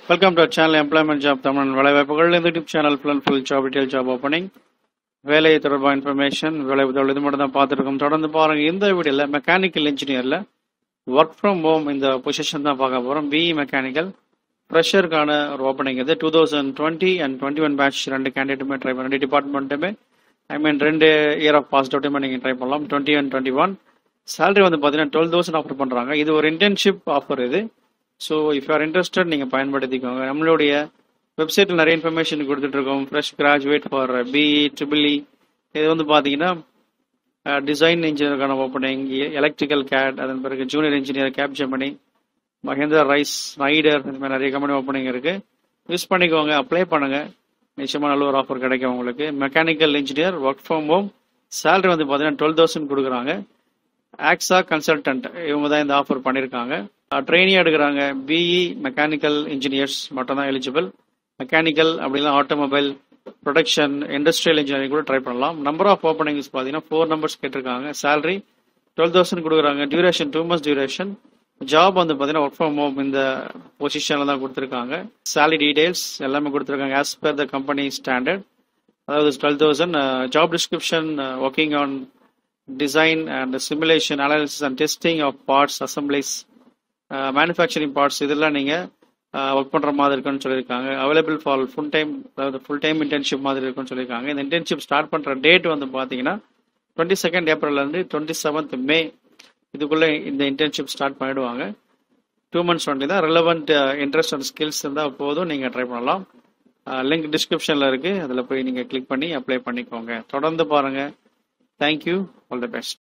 Welcome to channel employment job Tamil வேலைவாய்ப்புகள் இந்த YouTube channel full and full job detail job opening வேலை தொடர்பாக information வேலை உதவி இது மட்டும் தான் பார்த்துருக்கோம் தொடர்ந்து பாருங்க இந்த வீடியோவில் மெக்கானிக்கல் இன்ஜினியரில் ஒர்க் ஃப்ரம் ஹோம் இந்த பொசிஷன் தான் பார்க்க போகிறோம் பிஇ மெக்கானிக்கல் ஃப்ரெஷருக்கான ஒரு ஓப்பனிங் இது two thousand twenty and twenty one batch ரெண்டு கேண்டிடேட்டுமே ட்ரை பண்ண ரெண்டு டிபார்ட்மெண்ட்டுமே ஐ மீன் ரெண்டு இயர் ஆஃப் பாஸ் அவுட்டுமே நீங்கள் ட்ரை பண்ணலாம் twenty and twenty one salary வந்து பார்த்தீங்கன்னா டுவெல் தௌசண்ட் ஆஃபர் பண்ணுறாங்க இது ஒரு இன்டர்ன்ஷிப் ஆஃபர் இது ஸோ இஃப் ஆர் இன்ட்ரெஸ்டட் நீங்கள் பயன்படுத்திக்கோங்க நம்மளுடைய வெப்சைட்டில் நிறைய இன்ஃபர்மேஷன் கொடுத்துட்ருக்கோம் fresh graduate for BE triple E இது வந்து பார்த்தீங்கன்னா டிசைன் இன்ஜினியருக்கான ஓப்பனிங் எலக்ட்ரிக்கல் கேட் அதன் பிறகு junior engineer Capgemini Mahindra rise rider இந்த மாதிரி நிறைய கம்பெனி ஓப்பனிங் இருக்குது யூஸ் பண்ணிக்கோங்க அப்ளை பண்ணுங்கள் நிச்சயமாக நல்ல ஒரு ஆஃபர் கிடைக்கும் உங்களுக்கு mechanical engineer work from home salary வந்து பார்த்தீங்கன்னா டுவெல் தௌசண்ட் கொடுக்குறாங்க ஆக்ஸா கன்சல்டன்ட் இவங்க தான் இந்த ஆஃபர் பண்ணியிருக்காங்க ட்ரெயினி எடுக்கிறாங்க பிஇ மெக்கானிக்கல் இன்ஜினியர்ஸ் மட்டும் தான் எலிஜிபிள் மெக்கானிக்கல் அப்படின்னா ஆட்டோமொபைல் ப்ரொடக்ஷன் இண்டஸ்ட்ரியல் இன்ஜினியரிங் கூட ட்ரை பண்ணலாம் நம்பர் ஆஃப் ஓப்பனிங்ஸ் பார்த்தீங்கன்னா ஃபோர் நம்பர்ஸ் கேட்டிருக்காங்க சேலரி டுவெல் தௌசண்ட் கொடுக்குறாங்க duration two months duration job வந்து பார்த்தீங்கன்னா ஒர்க் ஃப்ரம் ஹோம் இந்த பொசிஷனில் தான் கொடுத்துருக்காங்க சேலரி டீடைல்ஸ் எல்லாமே கொடுத்துருக்காங்க as per the company standard அதாவது twelve thousand job description working on design and simulation analysis and testing of parts assemblies manufacturing parts இதெல்லாம் நீங்கள் ஒர்க் பண்ணுற மாதிரி இருக்குன்னு சொல்லியிருக்காங்க அவைலபிள் ஃபார் ஃபுல் டைம் அதாவது ஃபுல் டைம் இன்டர்ன்ஷிப் மாதிரி இருக்குன்னு சொல்லியிருக்காங்க இந்த இன்டர்ன்ஷிப் ஸ்டார்ட் பண்ணுற டேட் வந்து பார்த்தீங்கன்னா டுவெண்ட்டி செகண்ட் ஏப்ரல்லேருந்து டுவெண்ட்டி செவன்த் மே இதுக்குள்ளே இந்த இன்டர்ன்ஷிப் ஸ்டார்ட் பண்ணிடுவாங்க டூ மந்த்ஸ் ஒன்லி தான் ரிலவெண்ட் இன்ட்ரெஸ்ட் அண்ட் ஸ்கில்ஸ் இருந்தால் போதும் நீங்கள் ட்ரை பண்ணலாம் லிங்க் டிஸ்கிரிப்ஷனில் இருக்குது அதில் போய் நீங்கள் கிளிக் பண்ணி அப்ளை பண்ணிக்கோங்க தொடர்ந்து பாருங்கள் Thank you. All the best.